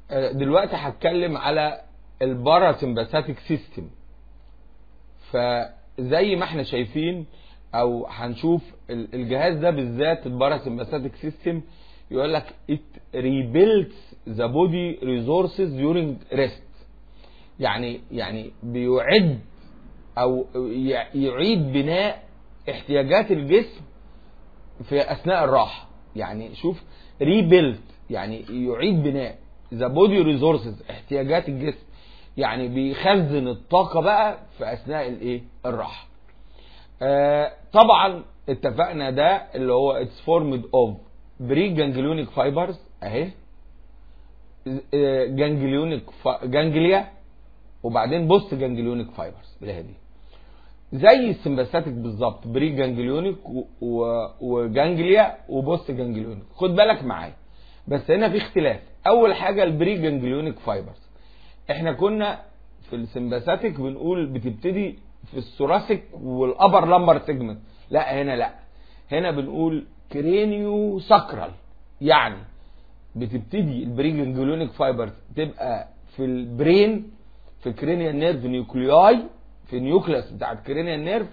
آه، دلوقتي هتكلم على الباراسمباثيك سيستم فزي ما احنا شايفين او هنشوف ال- الجهاز ده بالذات الباراسمباثيك سيستم يقول لك it rebuilds the body resources during rest يعني يعني بيعد او ي- يعيد بناء احتياجات الجسم في اثناء الراحه يعني شوف ريبيلد يعني يعيد بناء ذا بودي ريسورسز احتياجات الجسم يعني بيخزن الطاقه بقى في اثناء الايه الراحه آه طبعا اتفقنا ده اللي هو اتس فورمد اوف بري جانجليونيك فايبرز اهي جانجليونيك جانجليا وبعدين بوست جانجليونيك فايبرز اللي هي دي زي السمباثيك بالظبط بري جانجليونيك و- و- وجانجليا وبوست جانجليونيك خد بالك معايا بس هنا في اختلاف اول حاجه البري جانجليونيك فايبرز احنا كنا في السمباثيك بنقول بتبتدي في الثوراسيك والابر لمبر سيجمنت لا هنا لا هنا بنقول كرينيو ساكرال يعني بتبتدي البري جانجليونيك فايبرز تبقى في البرين في كرينيال نيرف نيوكلياي في النيوكليس بتاعت كرينيال نيرف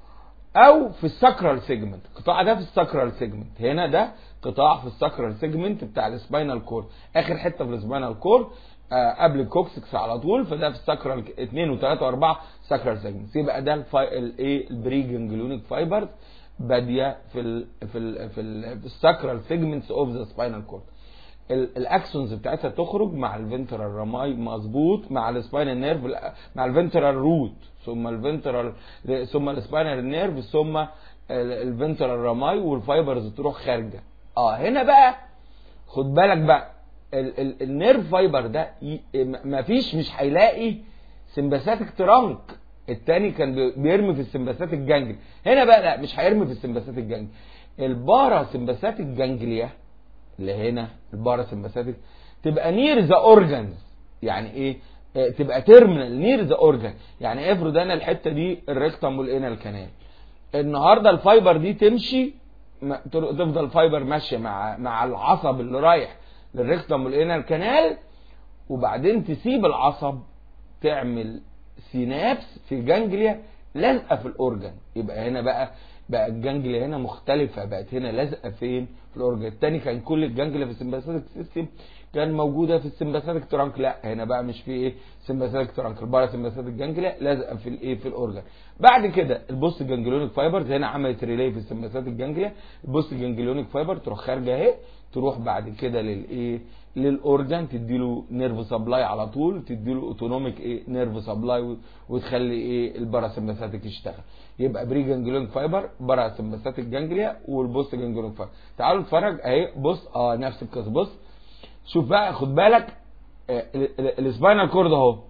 او في الساكرال سيجمنت القطاع ده في الساكرال سيجمنت هنا ده قطاع في الساكرال سيجمنت بتاع السباينال كور اخر حته في السباينال كور آه قبل الكوكسكس على طول فده في الساكرال 2 و3 و4 ساكرال سيجمنت يبقى ده الفاي الايه البري جانجليونيك فايبرز باديه في ال في ال في, ال في الساكرال سيجمنتس اوف ذا سباينال كورد ال- الاكسونز بتاعتها تخرج مع الفنترال راماي مظبوط مع السباينال نيرف مع الفنترال روت ثم الفنترال ثم السباينال نيرف ثم ال- الفنترال راماي والفايبرز تروح خارجه اه هنا بقى خد بالك بقى ال ال النيرف فايبر ده ي- م- مفيش مش هيلاقي سمباثيك ترانك التاني كان بي- بيرمي في السمباثيك جانجل هنا بقى لا مش هيرمي في السمباثيك جانجل البارا سمباثيك جانجليا اللي هنا البارا سمباثيك تبقى نير ذا اورجانز يعني ايه آه، تبقى تيرمينال نير ذا اورجان يعني افرض انا الحته دي الريكتم والانال كانال النهارده الفايبر دي تمشي ما- تر- تفضل الفايبر ماشيه مع مع العصب اللي رايح للريكتم والانال كانال وبعدين تسيب العصب تعمل سينابس في جانجليا لازقه في الاورجن يبقى هنا بقى بقى الجانجليا هنا مختلفه بقت هنا لازقه فين في الاورجن التاني كان كل الجانجليا في السمباثيك سيستم كان موجوده في السمباثيك ترانك لا هنا بقى مش في ايه سمباثيك ترانك البارا سمباثيك جانجليا لازقه في الايه في الاورجن بعد كده البوست جانجليونيك فايبرز هنا عملت ريلي في السمباثيك جانجليا البوست جانجليونيك فايبر تروح خارجه اهي تروح بعد كده للايه للاورجن تديله نيرف سبلاي على طول تديله اوتونوميك ايه نيرف سبلاي وتخلي ايه الباراسمباثيك يشتغل يبقى بري جانجليونيك فايبر باراسمباثيك جانجليا والبوست جانجليونيك فايبر تعالوا نتفرج اهي بص اه نفس القصه بص شوف بقى خد بالك آه، ال- ال- السباينال كورد اهو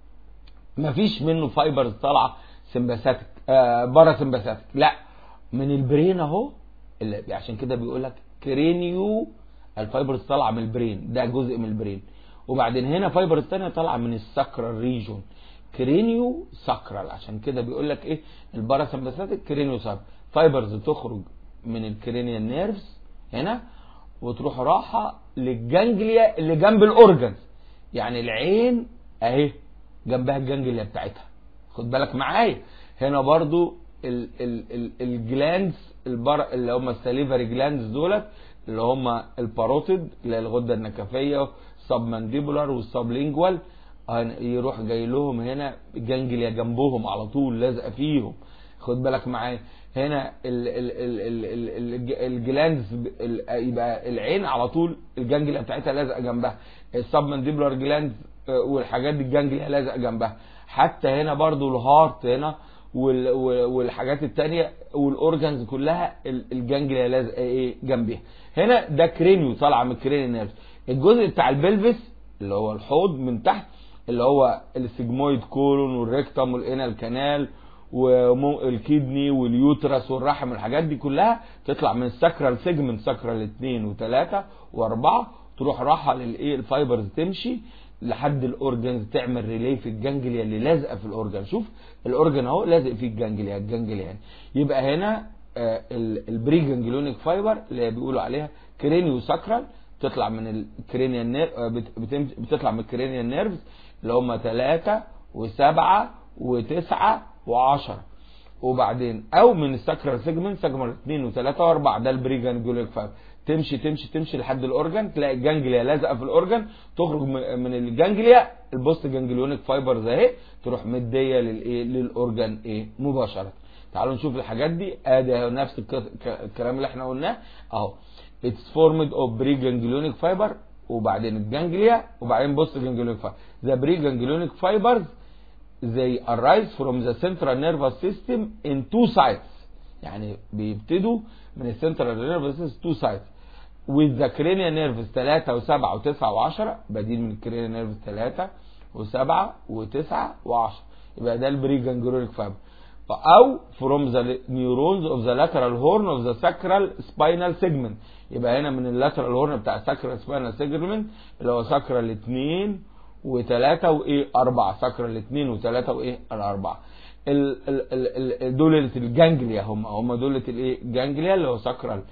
مفيش منه فايبرز طالعه سمباثيك آه بارا سمباثيك لا من البرين اهو اللي عشان كده بيقول لك كرينيو الفايبرز طالعه من البرين ده جزء من البرين وبعدين هنا فايبرز تانية طالعه من الساكرال ريجون كرينيو ساكرال عشان كده بيقول لك ايه البارا سمباثيك كرينيو ساكرال فايبرز تخرج من الكرينيال نيرفز هنا وتروح راحه للجانجليا اللي جنب الاورجنز يعني العين اهي جنبها الجانجليا بتاعتها خد بالك معايا هنا برضو ال ال ال الجلاندز البر اللي هم السليفري جلاندز دولت اللي هم الباروتيد اللي هي الغده النكفيه سب مانديبولار والسب لينجوال يروح جاي لهم هنا جانجليا جنبهم على طول لازقه فيهم خد بالك معايا هنا ال ال ال ال ال ال الجلاندز ب- ال- يبقى العين على طول الجانجليا بتاعتها لازقه جنبها السب مانديبولار جلاندز والحاجات دي الجانجليا لازقه جنبها حتى هنا برضو الهارت هنا وال- وال- والحاجات التانية والاورجنز كلها ال- الجانجليا لازقه ايه جنبها هنا ده كرينيو طالعه من الكرينيال نيرف الجزء بتاع البلفس اللي هو الحوض من تحت اللي هو السيجمويد كولون والريكتم والانال كانال والكدني واليوترس والرحم والحاجات دي كلها تطلع من الساكرال سيجمنت ساكرال 2 و3 و4 تروح راحه للايه الفايبرز تمشي لحد الاورجنز تعمل ريلي في الجانجليا اللي لازقه في الاورجن شوف الاورجن اهو لازق فيه الجانجليا الجانجليا يعني يبقى هنا آه، ال- البري جانجليونيك فايبر اللي بيقولوا عليها كرينيو ساكرال بتطلع من الكرينيال نير بتطلع من الكرينيال نيرفز اللي هم 3 و7 و9 و10 وبعدين او من الساكرال سيجمنت سيجمنت 2 و3 و4 ده البري جانجوليك فايبر تمشي تمشي تمشي لحد الاورجن تلاقي الجانجليا لازقه في الاورجن تخرج من الجانجليا البوست جانجليونيك فايبرز اهي تروح مديه للايه للاورجن ايه مباشره تعالوا نشوف الحاجات دي ادي نفس الكلام اللي احنا قلناه اهو اتس فورمد اوف بري جانجليونيك فايبر وبعدين الجانجليا وبعدين بوست جانجليونيك فايبر ذا بري جانجليونيك فايبرز they arise from the central nervous system in two sites يعني بيبتدوا من السنترال نيرفس سيستم تو سايتس with the cranial nerves 3 و7 و9 و10 بديل من الكرينيال نيرفز 3 و7 و9 و10 يبقى ده البري جانجليونيك فايبر او from the neurons of the lateral horn of the sacral spinal segment يبقى هنا من اللاترال هورن بتاع الساكرال سباينال سيجمنت اللي هو ساكرال 2 و3 وايه 4 ساكرال 2 و3 وايه الاربعه ال ال ال دول الجانجليا هم هم دول الايه جانجليا اللي هو ساكرال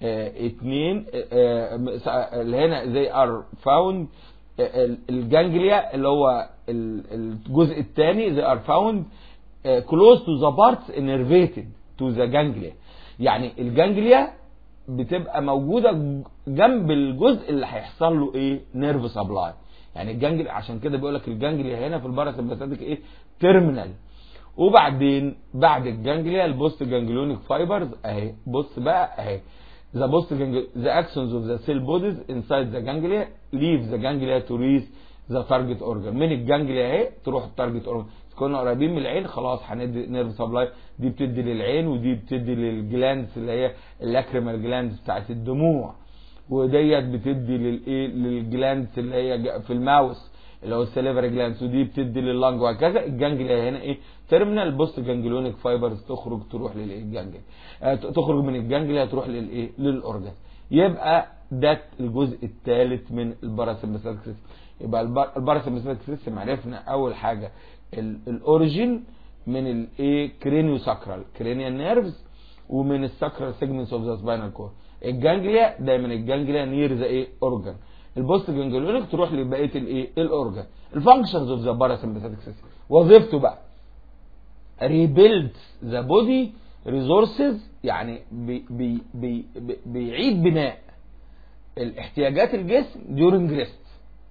2 اللي هنا زي ار فاوند الجانجليا اللي هو الجزء الثاني زي ار فاوند كلوز تو ذا بارتس انرفيتد تو ذا جانجليا يعني الجانجليا بتبقى موجوده جنب الجزء اللي هيحصل له ايه نيرف سبلاي يعني الجانجل عشان كده بيقول لك الجانجليا هنا في الباراسمباثيك ايه تيرمينال وبعدين بعد الجانجليا البوست جانجليونيك فايبرز اهي بص بقى اهي the post the axons of the cell bodies inside the ganglia leave the ganglia to reach the target organ من الجانجليا اهي تروح التارجت اورجن كنا قريبين من العين خلاص هندي نيرف سبلاي دي بتدي للعين ودي بتدي للجلاندز اللي هي اللاكريمال جلاندز بتاعت الدموع وديت بتدي للايه للجلاندز اللي هي في الماوس اللي هو السليفري جلاندز ودي بتدي لللنج وهكذا الجانجليا هنا ايه تيرمينال بوست جانجليونيك فايبرز تخرج تروح للايه الجانجليا آه تخرج من الجانجليا تروح للايه للاورجن يبقى ده الجزء الثالث من الباراسمباثيك سيستم يبقى الباراسمباثيك سيستم عرفنا اول حاجه الاوريجين من الايه كرينيو ساكرال كرينيال نيرفز ومن الساكرال سيجمنتس اوف ذا سباينال كور الجانجليا دايما الجانجليا نير ذا ايه اورجن البوست جانجليونيك تروح لبقيه الايه الاورجن الفانكشنز اوف ذا باراسمباثيك سيستم وظيفته بقى ريبيلد ذا بودي ريسورسز يعني بي بي بي بي بيعيد بناء الاحتياجات الجسم ديورنج ريست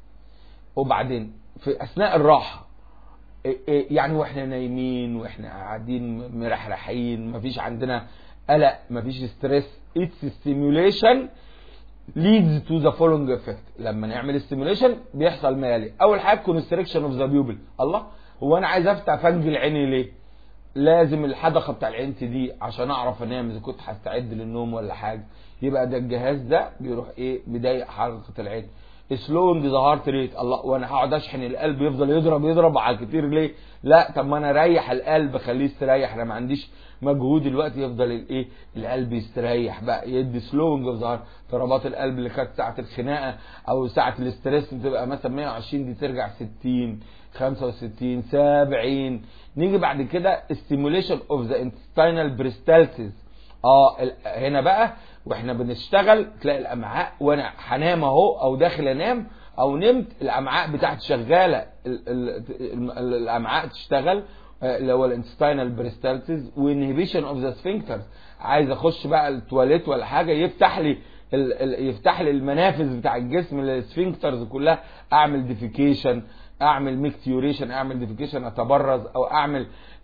وبعدين في اثناء الراحه يعني واحنا نايمين واحنا قاعدين مرحرحين مفيش عندنا قلق مفيش ستريس اتس ستيميوليشن leads to the following effect لما نعمل ستيميوليشن بيحصل ما يلي اول حاجه كونستريكشن اوف ذا بيوبل الله هو انا عايز افتح فنج عيني ليه لازم الحدقه بتاع العين دي عشان اعرف انام اذا كنت هستعد للنوم ولا حاجه يبقى ده الجهاز ده بيروح ايه بيضايق حركه العين سلوينج ذا هارت ريت الله وانا هقعد اشحن القلب يفضل يضرب يضرب على كتير ليه لا طب ما انا اريح القلب خليه يستريح انا ما عنديش مجهود الوقت يفضل الايه القلب يستريح بقى يدي سلوينج اوف ذا ضربات القلب اللي كانت ساعه الخناقه او ساعه الاستريس بتبقى مثلا 120 دي ترجع 60 65 70 نيجي بعد كده ستيموليشن اوف ذا انتستينال بريستالسيس اه هنا بقى واحنا بنشتغل تلاقي الامعاء وانا هنام اهو او داخل انام او نمت الامعاء بتاعتي شغاله الامعاء تشتغل اللي هو الانتستينال بريستالسيس وانهبيشن اوف ذا سفنكترز عايز اخش بقى التواليت ولا حاجه يفتح لي يفتح لي المنافذ بتاع الجسم السفنكترز كلها اعمل ديفيكيشن اعمل ميكتيوريشن اعمل ديفيكيشن اتبرز او اعمل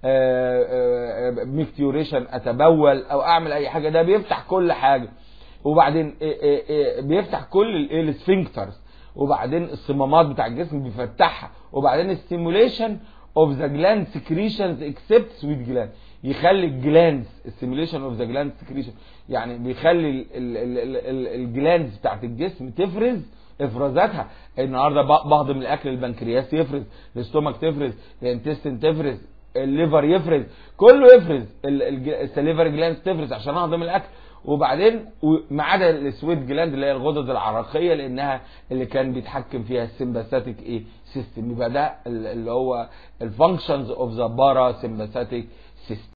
ميكتيوريشن اتبول او اعمل اي حاجه ده بيفتح كل حاجه وبعدين بيفتح كل الايه السفنكترز وبعدين الصمامات بتاع الجسم بيفتحها وبعدين الستيموليشن اوف ذا جلاند سكريشنز اكسبت سويت جلاند يخلي الجلاندز ستيموليشن اوف ذا جلاند سكريشن يعني بيخلي الجلاندز بتاعت الجسم تفرز افرازاتها النهارده بهضم الاكل البنكرياس يفرز الاستومك تفرز الانتستين تفرز الليفر يفرز كله يفرز السليفر جلاند تفرز عشان اهضم الاكل وبعدين ما عدا السويت جلاند اللي هي الغدد العرقيه لانها اللي كان بيتحكم فيها السمباثيك ايه سيستم يبقى ده اللي هو الفانكشنز اوف ذا بارا سمباثيك سيستم